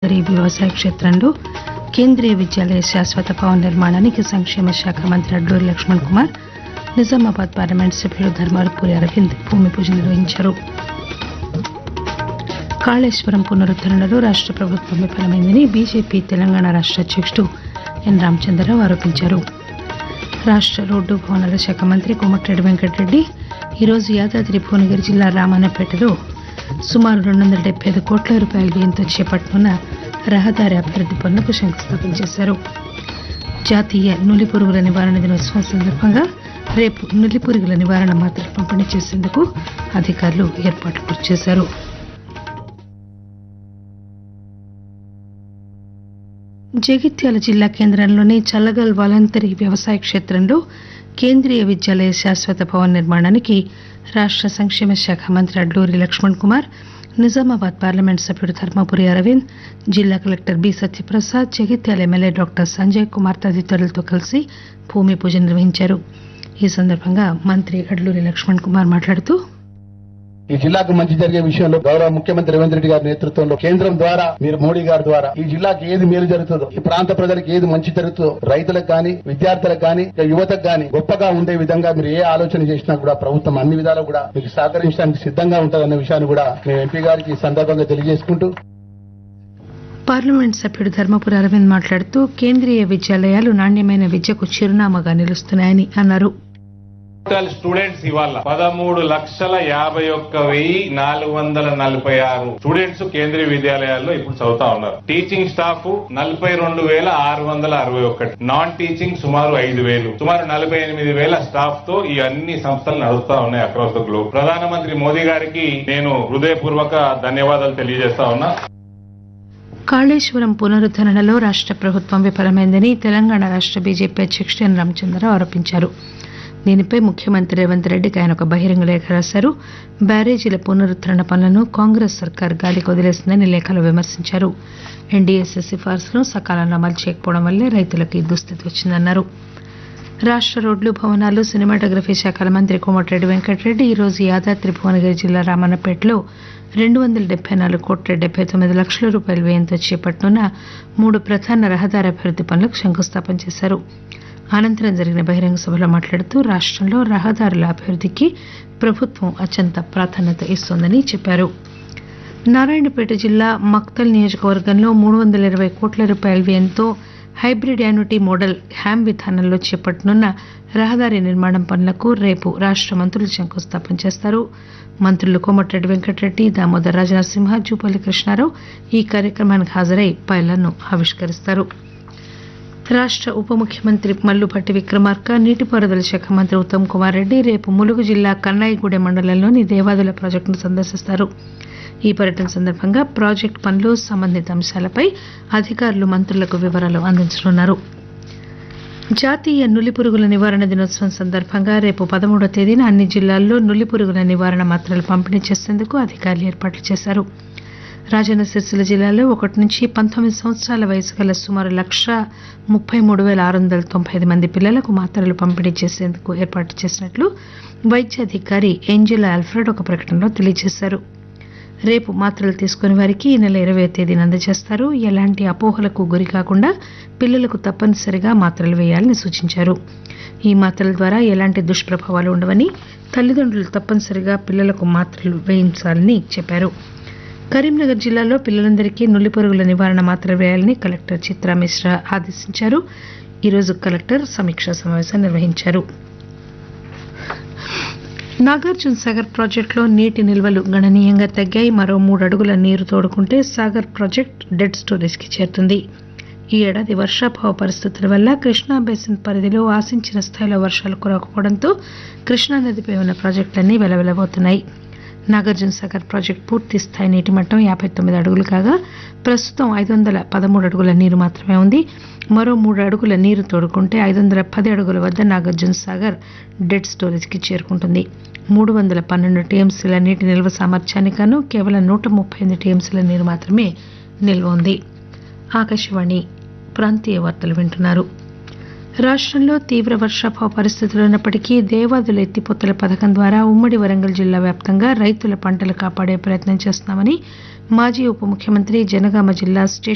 వాలంతరీ వ్యవసాయ క్షేత్రంలో కేంద్రీయ విద్యాలయ శాశ్వత భవన నిర్మాణానికి సంక్షేమ శాఖ మంత్రి అడ్లూరి లక్ష్మణ్ కుమార్ నిజామాబాద్ పార్లమెంట్ సభ్యులు ధర్మారపూరి అరవింద్ భూమి పూజ నిర్వహించారు కాళేశ్వరం పునరుద్దరణలో రాష్ట్ర ప్రభుత్వం విఫలమైందని బీజేపీ తెలంగాణ రాష్ట్ర అధ్యక్షుడు ఎన్ రామచంద్రరావు ఆరోపించారు రాష్ట్ర రోడ్డు భవనాల శాఖ మంత్రి కోమటిరెడ్డి వెంకటరెడ్డి ఈరోజు యాదాద్రి భువనగిరి జిల్లా రామన్నపేటలో సుమారు రెండు వందల డెబ్బై ఐదు కోట్ల రూపాయల వ్యయంతో చేపట్టనున్న రహదారి అభివృద్ది పనులకు శంకుస్థాపన చేశారు జాతీయ నులి పురుగుల నివారణ దినోత్సవం సందర్భంగా రేపు నులి పురుగుల నివారణ మాత్రలు పంపిణీ చేసేందుకు అధికారులు ఏర్పాట్లు పూర్తి చేశారు జగిత్యాల జిల్లా కేంద్రంలోని చల్లగల్ వాలంతరీ వ్యవసాయ క్షేత్రంలో కేంద్రీయ విద్యాలయ శాశ్వత భవన్ నిర్మాణానికి రాష్ట్ర సంక్షేమ శాఖ మంత్రి అడ్లూరి లక్ష్మణ్ కుమార్ నిజామాబాద్ పార్లమెంట్ సభ్యుడు ధర్మపురి అరవింద్ జిల్లా collector B Satyaprasad Jagtial MLA doctor Sanjay Kumar తదితరులతో కలిసి భూమి పూజ నిర్వహించారు ఈ సందర్భంగా మంత్రి అడ్లూరి లక్ష్మణ్ కుమార్ మాట్లాడుతూ ఈ జిల్లాకు మంచి జరిగే విషయంలో గౌరవ ముఖ్యమంత్రి రేవంత్ రెడ్డి గారి నేతృత్వంలో కేంద్రం ద్వారా మీరు మోడీ గారి ద్వారా ఈ జిల్లాకి ఏది మేలు జరుగుతుందో ఈ ప్రాంత ప్రజలకు ఏది మంచి జరుగుతుందో రైతులకు కానీ విద్యార్థులకు కానీ యువతకు కానీ గొప్పగా ఉండే విధంగా మీరు ఏ ఆలోచన చేసినా కూడా ప్రభుత్వం అన్ని విధాలు కూడా మీకు సహకరించడానికి సిద్ధంగా ఉంటుందన్న విషయాన్ని కూడా మేము ఎంపీ గారికి ఈ సందర్భంగా తెలియజేసుకుంటూ పార్లమెంట్ సభ్యుడు ధర్మపురి అరవింద్ మాట్లాడుతూ కేంద్రీయ విద్యాలయాలు నాణ్యమైన విద్యకు చిరునామాగా నిలుస్తున్నాయని అన్నారు టోటల్ స్టూడెంట్స్ ఇవాళ పదమూడు లక్షల యాభై ఒక్క వెయ్యి నాలుగు వందల నలభై ఆరు స్టూడెంట్స్ కేంద్రీయ విద్యాలయాల్లో ఇప్పుడు చదువుతా ఉన్నారు టీచింగ్ స్టాఫ్ నలభై రెండు వేల ఆరు వందల అరవై ఒకటి నాన్ టీచింగ్ సుమారు ఐదు వేలు సుమారు నలభై ఎనిమిది వేల స్టాఫ్ తో ఈ అన్ని సంస్థలు నడుస్తా ఉన్నాయి అక్రాస్ ద గ్లోబ్ ప్రధానమంత్రి మోదీ గారికి నేను హృదయపూర్వక ధన్యవాదాలు తెలియజేస్తా ఉన్నా కాళేశ్వరం పునరుద్దరణలో రాష్ట్ర ప్రభుత్వం విఫలమైందని తెలంగాణ రాష్ట్ర బీజేపీ అధ్యక్షుడు ఎన్ రామచంద్రరావు ఆరోపించారు దీనిపై ముఖ్యమంత్రి రేవంత్ రెడ్డికి ఆయన ఒక బహిరంగ లేఖ రాశారు బ్యారేజీల పునరుద్దరణ పనులను కాంగ్రెస్ సర్కార్ గాలికి వదిలేసిందని లేఖలో విమర్శించారు ఎన్డీఎస్ఎస్ సిఫార్సులను సకాలంలో అమలు చేయకపోవడం వల్లే రైతులకు ఈ దుస్థితి వచ్చిందన్నారు రాష్ట్ర రోడ్లు భవనాలు సినిమాటోగ్రఫీ శాఖల మంత్రి కోమటిరెడ్డి వెంకటరెడ్డి ఈరోజు యాదాద్రి భువనగిరి జిల్లా రామన్నపేటలో రెండు వందల డెబ్బై నాలుగు కోట్ల డెబ్బై తొమ్మిది లక్షల రూపాయల వ్యయంతో చేపట్టనున్న మూడు ప్రధాన రహదారి అభివృద్ది పనులకు శంకుస్థాపన చేశారు అనంతరం జరిగిన బహిరంగ సభలో మాట్లాడుతూ రాష్ట్రంలో రహదారుల అభివృద్దికి ప్రభుత్వం అత్యంత ప్రాధాన్యత ఇస్తోందని చెప్పారు నారాయణపేట జిల్లా మక్తల్ నియోజకవర్గంలో మూడు వందల ఇరవై కోట్ల రూపాయల వ్యయంతో హైబ్రిడ్ యాన్యుటీ మోడల్ హ్యామ్ విధానంలో చేపట్టనున్న రహదారి నిర్మాణం పనులకు రేపు రాష్ట్ర మంత్రులు శంకుస్థాపన చేస్తారు మంత్రులు కోమటిరెడ్డి వెంకటరెడ్డి దామోదర్ రాజనరసింహ జూపల్లి కృష్ణారావు ఈ కార్యక్రమానికి హాజరై పైలను ఆవిష్కరిస్తారు రాష్ట్ర ఉప ముఖ్యమంత్రి మల్లుపట్టి విక్రమార్క నీటిపారుదల శాఖ మంత్రి ఉత్తమ్ కుమార్ రెడ్డి రేపు ములుగు జిల్లా కన్నాయిగూడెం మండలంలోని దేవాదుల ప్రాజెక్టును సందర్శిస్తారు ఈ పర్యటన సందర్భంగా ప్రాజెక్టు పనులు సంబంధిత అంశాలపై అధికారులు మంత్రులకు వివరాలు అందించనున్నారు జాతీయ నులి పురుగుల నివారణ దినోత్సవం సందర్భంగా రేపు పదమూడో తేదీన అన్ని జిల్లాల్లో నులి పురుగుల నివారణ మాత్రలు పంపిణీ చేసేందుకు అధికారులు ఏర్పాట్లు చేశారు రాజన్న సిరిసిల్ల జిల్లాలో ఒకటి నుంచి పంతొమ్మిది సంవత్సరాల వయసు గల సుమారు లక్ష ముప్పై మూడు వేల ఆరు వందల తొంభై ఐదు మంది పిల్లలకు మాత్రలు పంపిణీ చేసేందుకు ఏర్పాటు చేసినట్లు వైద్య అధికారి ఏంజెలా ఆల్ఫ్రెడ్ ఒక ప్రకటనలో తెలియజేశారు రేపు మాత్రలు తీసుకునే వారికి ఈ నెల ఇరవై తేదీన అందజేస్తారు ఎలాంటి అపోహలకు గురి కాకుండా పిల్లలకు తప్పనిసరిగా మాత్రలు వేయాలని సూచించారు ఈ మాత్రల ద్వారా ఎలాంటి దుష్ప్రభావాలు ఉండవని తల్లిదండ్రులు తప్పనిసరిగా పిల్లలకు మాత్రలు వేయించాలని చెప్పారు కరీంనగర్ జిల్లాలో పిల్లలందరికీ నులి పురుగుల నివారణ మాత్రలు వేయాలని కలెక్టర్ చిత్రా మిశ్రా ఆదేశించారు ఈరోజు కలెక్టర్ సమీక్షా సమావేశం నిర్వహించారు నాగార్జున సాగర్ ప్రాజెక్టులో నీటి నిల్వలు గణనీయంగా తగ్గాయి మరో మూడు అడుగుల నీరు తోడుకుంటే సాగర్ ప్రాజెక్టు డెడ్ స్టోరేజ్కి చేరుతుంది ఈ ఏడాది వర్షాభావ పరిస్థితుల వల్ల కృష్ణా బేసిన్ పరిధిలో ఆశించిన స్థాయిలో వర్షాలు కురవకపోవడంతో కృష్ణా నదిపై ఉన్న ప్రాజెక్టులన్నీ వెలవెలబోతున్నాయి నాగార్జున సాగర్ ప్రాజెక్టు పూర్తి స్థాయి నీటి మట్టం యాభై తొమ్మిది అడుగులు కాగా ప్రస్తుతం ఐదు వందల పదమూడు అడుగుల నీరు మాత్రమే ఉంది మరో మూడు అడుగుల నీరు తోడుకుంటే ఐదు వందల పది అడుగుల వద్ద నాగార్జున సాగర్ డెడ్ స్టోరేజ్కి చేరుకుంటుంది మూడు వందల పన్నెండు టీఎంసీల నీటి నిల్వ సామర్థ్యానికను కేవలం నూట ముప్పై ఎనిమిది టీఎంసీల నీరు మాత్రమే నిల్వ ఉంది ఆకాశవాణి ప్రాంతీయ వార్తలు వింటున్నారు రాష్ట్రంలో తీవ్ర వర్షాభావ పరిస్థితులు ఉన్నప్పటికీ దేవాదుల ఎత్తిపోతల పథకం ద్వారా ఉమ్మడి వరంగల్ జిల్లా వ్యాప్తంగా రైతుల పంటలు కాపాడే ప్రయత్నం చేస్తున్నామని మాజీ ఉప ముఖ్యమంత్రి జనగామ జిల్లా స్టేషన్